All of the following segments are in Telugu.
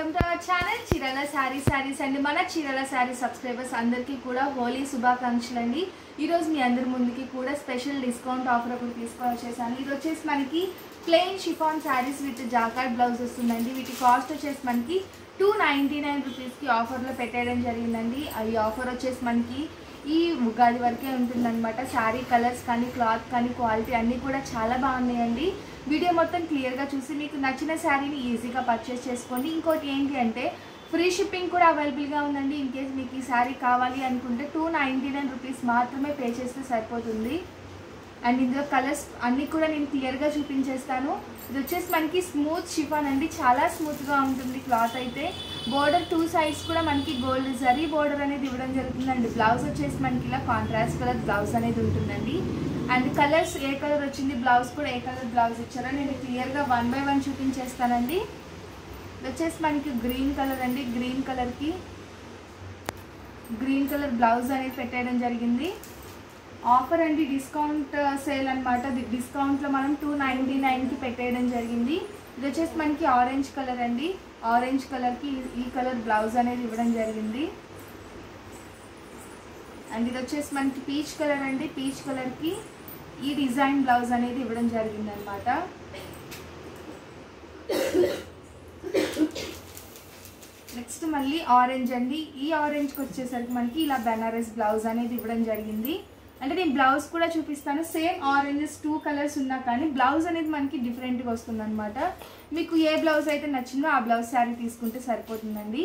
welcome to our channel Chirala saree sarees అండి మన చీరాల శారీ సబ్స్క్రైబర్స్ అందరికీ కూడా హోలీ శుభాకాంక్షలు అండి ఈరోజు మీ అందరి ముందుకి కూడా స్పెషల్ డిస్కౌంట్ ఆఫర్ ఒకటి తీసుకొని వచ్చేసాను ఇది వచ్చేసి మనకి plain chiffon sarees with jacquard blouse వస్తుందండి వీటి కాస్ట్ వచ్చేసి మనకి టూ నైంటీ నైన్ రూపీస్కి ఆఫర్లో పెట్టేయడం జరిగిందండి ఈ ఆఫర్ వచ్చేసి మనకి ఈ ఉగాది వరకే ఉంటుందన్నమాట శారీ కలర్స్ కానీ క్లాత్ కానీ క్వాలిటీ అన్నీ కూడా చాలా బాగున్నాయండి వీడియో మొత్తం క్లియర్గా చూసి మీకు నచ్చిన శారీని ఈజీగా పర్చేస్ చేసుకోండి ఇంకోటి ఏంటి అంటే ఫ్రీ షిప్పింగ్ కూడా అవైలబుల్గా ఉందండి ఇన్ కేస్ మీకు ఈ శారీ కావాలి అనుకుంటే టూ నైంటీ నైన్ రూపీస్ మాత్రమే పే చేస్తే సరిపోతుంది అండ్ ఇందులో కలర్స్ అన్నీ కూడా నేను క్లియర్గా చూపించేస్తాను ఇది వచ్చేసి మనకి స్మూత్ షిఫాన్ అండి చాలా స్మూత్గా ఉంటుంది క్లాత్ అయితే బోర్డర్ టూ సైడ్స్ కూడా మనకి గోల్డ్ జరీ బోర్డర్ అనేది ఇవ్వడం జరుగుతుందండి బ్లౌజ్ వచ్చేసి మనకి ఇలా కాంట్రాస్ట్ కలర్ బ్లౌజ్ అనేది ఉంటుందండి అండ్ కలర్స్ ఏ కలర్ వచ్చింది బ్లౌజ్ కూడా ఏ కలర్ బ్లౌజ్ ఇచ్చారో నేను క్లియర్గా వన్ బై వన్ చూపించేస్తానండి ఇది వచ్చేసి మనకి గ్రీన్ కలర్ అండి గ్రీన్ కలర్కి గ్రీన్ కలర్ బ్లౌజ్ అనేది పెట్టేయడం జరిగింది ఆఫర్ అండి డిస్కౌంట్ సేల్ అనమాట డిస్కౌంట్లో మనం టూ నైంటీ నైన్కి పెట్టేయడం జరిగింది ఇది వచ్చేసి మనకి ఆరెంజ్ కలర్ అండి ఆరెంజ్ కలర్కి ఈ కలర్ బ్లౌజ్ అనేది ఇవ్వడం జరిగింది అండ్ ఇది వచ్చేసి మనకి పీచ్ కలర్ అండి పీచ్ కలర్కి ఈ డిజైన్ బ్లౌజ్ అనేది ఇవ్వడం జరిగింది అనమాట నెక్స్ట్ మళ్ళీ ఆరెంజ్ అండి ఈ ఆరెంజ్కి వచ్చేసరికి మనకి ఇలా బెనారస్ బ్లౌజ్ అనేది ఇవ్వడం జరిగింది అంటే నేను బ్లౌజ్ కూడా చూపిస్తాను సేమ్ ఆరెంజెస్ టూ కలర్స్ ఉన్నా కానీ బ్లౌజ్ అనేది మనకి డిఫరెంట్గా వస్తుంది అనమాట మీకు ఏ బ్లౌజ్ అయితే నచ్చిందో ఆ బ్లౌజ్ శారీ తీసుకుంటే సరిపోతుందండి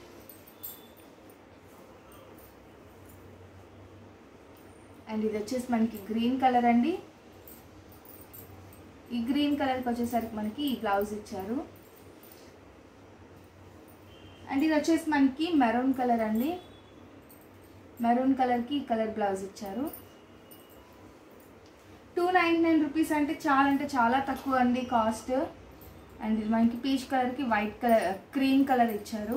అండ్ ఇది వచ్చేసి మనకి గ్రీన్ కలర్ అండి ఈ గ్రీన్ కలర్కి వచ్చేసరికి మనకి ఈ బ్లౌజ్ ఇచ్చారు అండ్ ఇది వచ్చేసి మనకి మెరూన్ కలర్ అండి మెరూన్ కలర్కి ఈ కలర్ బ్లౌజ్ ఇచ్చారు టూ నైంటీ నైన్ రూపీస్ అంటే చాలా అంటే చాలా తక్కువ అండి కాస్ట్ అండ్ ఇది మనకి పీచ్ కలర్కి వైట్ కలర్ క్రీమ్ కలర్ ఇచ్చారు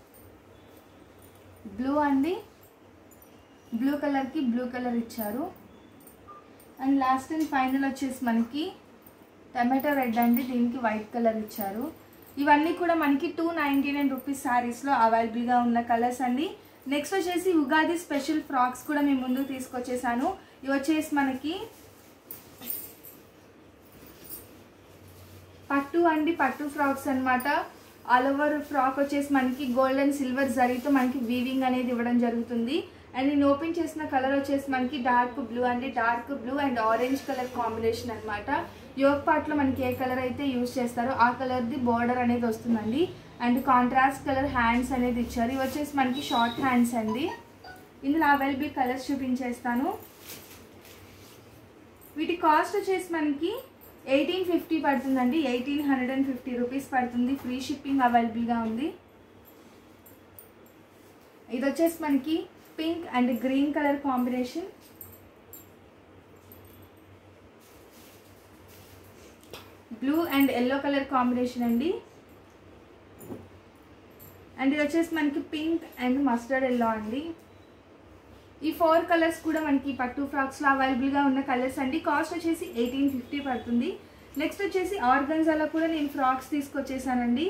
బ్లూ అండి బ్లూ కలర్కి బ్లూ కలర్ ఇచ్చారు అండ్ లాస్ట్ అండ్ ఫైనల్ వచ్చేసి మనకి టమాటో రెడ్ అండి దీనికి వైట్ కలర్ ఇచ్చారు ఇవన్నీ కూడా మనకి టూ నైంటీ నైన్ రూపీస్ శారీస్లో అవైలబుల్గా ఉన్న కలర్స్ అండి నెక్స్ట్ వచ్చేసి ఉగాది స్పెషల్ ఫ్రాక్స్ కూడా మేము ముందుకు తీసుకొచ్చేసాను ఇవి వచ్చేసి మనకి పట్టు అండి పట్టు ఫ్రాక్స్ అనమాట ఆల్ ఓవర్ ఫ్రాక్ వచ్చేసి మనకి గోల్డ్ అండ్ సిల్వర్ జరీతో మనకి వీవింగ్ అనేది ఇవ్వడం జరుగుతుంది అండ్ నేను ఓపెన్ చేసిన కలర్ వచ్చేసి మనకి డార్క్ బ్లూ అండి dark blue and orange colour combination అనమాట యోగ్ పార్ట్లో మనకి ఏ కలర్ అయితే యూజ్ చేస్తారో ఆ కలర్ది బోర్డర్ అనేది వస్తుందండి అండ్ కాంట్రాస్ట్ కలర్ హ్యాండ్స్ అనేది ఇచ్చారు ఇవి వచ్చేసి మనకి షార్ట్ హ్యాండ్స్ అండి ఇందులో అవైలబుల్ కలర్స్ చూపించేస్తాను వీటి కాస్ట్ వచ్చేసి మనకి ఎయిటీన్ ఫిఫ్టీ పడుతుందండి eighteen hundred and fifty rupees పడుతుంది ఫ్రీ షిప్పింగ్ అవైలబుల్గా ఉంది ఇది వచ్చేసి మనకి pink and green colour combination blue and yellow colour combination అండి అండ్ ఇది వచ్చేసి మనకి పింక్ అండ్ మస్టర్డ్ ఎల్లో అండి ఈ ఫోర్ కలర్స్ కూడా మనకి పట్టు ఫ్రాక్స్లో అవైలబుల్గా ఉన్న కలర్స్ అండి కాస్ట్ వచ్చేసి ఎయిటీన్ ఫిఫ్టీ పడుతుంది నెక్స్ట్ వచ్చేసి ఆర్గన్జాలో కూడా నేను ఫ్రాక్స్ తీసుకొచ్చేసానండి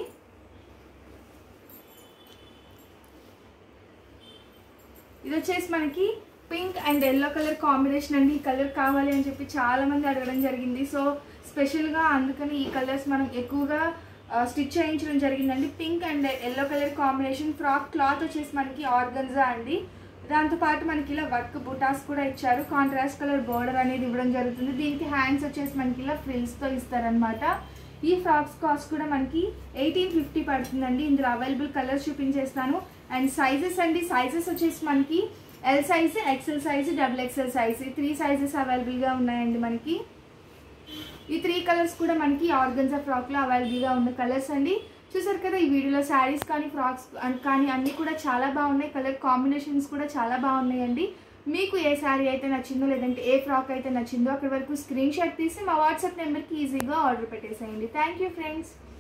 ఇది వచ్చేసి మనకి pink and yellow colour combination అండి ఈ కలర్ కావాలి అని చెప్పి చాలా మంది అడగడం జరిగింది సో స్పెషల్గా అందుకని ఈ కలర్స్ మనం ఎక్కువగా స్టిచ్ చేయించడం జరిగిందండి pink and yellow colour combination frock cloth వచ్చేసి మనకి ఆర్గన్జా అండి దాంతోపాటు మనకి ఇలా వర్క్ బుటాస్ కూడా ఇచ్చారు కాంట్రాస్ట్ కలర్ బోర్డర్ అనేది ఇవ్వడం జరుగుతుంది దీనికి హ్యాండ్స్ వచ్చేసి మనకి ఇలా ఫ్రిల్స్తో ఇస్తారనమాట ఈ ఫ్రాక్స్ కాస్ట్ కూడా మనకి ఎయిటీన్ ఫిఫ్టీ పడుతుందండి ఇందులో అవైలబుల్ కలర్స్ చూపించేస్తాను అండ్ సైజెస్ అండి సైజెస్ వచ్చేసి మనకి L size XL size double XL size ఈ త్రీ సైజెస్ అవైలబుల్గా ఉన్నాయండి మనకి ఈ త్రీ కలర్స్ కూడా మనకి ఆర్గన్జా ఫ్రాక్లో అవైలబుల్గా ఉన్న కలర్స్ అండి చూసారు కదా ఈ వీడియోలో శారీస్ కానీ ఫ్రాక్స్ కానీ అన్నీ కూడా చాలా బాగున్నాయి కలర్ కాంబినేషన్స్ కూడా చాలా బాగున్నాయండి మీకు ఏ శారీ అయితే నచ్చిందో లేదంటే ఏ ఫ్రాక్ అయితే నచ్చిందో అక్కడి వరకు స్క్రీన్ షాట్ తీసి మా వాట్సాప్ నెంబర్కి ఈజీగా ఆర్డర్ పెట్టేసేయండి థ్యాంక్ యూ ఫ్రెండ్స్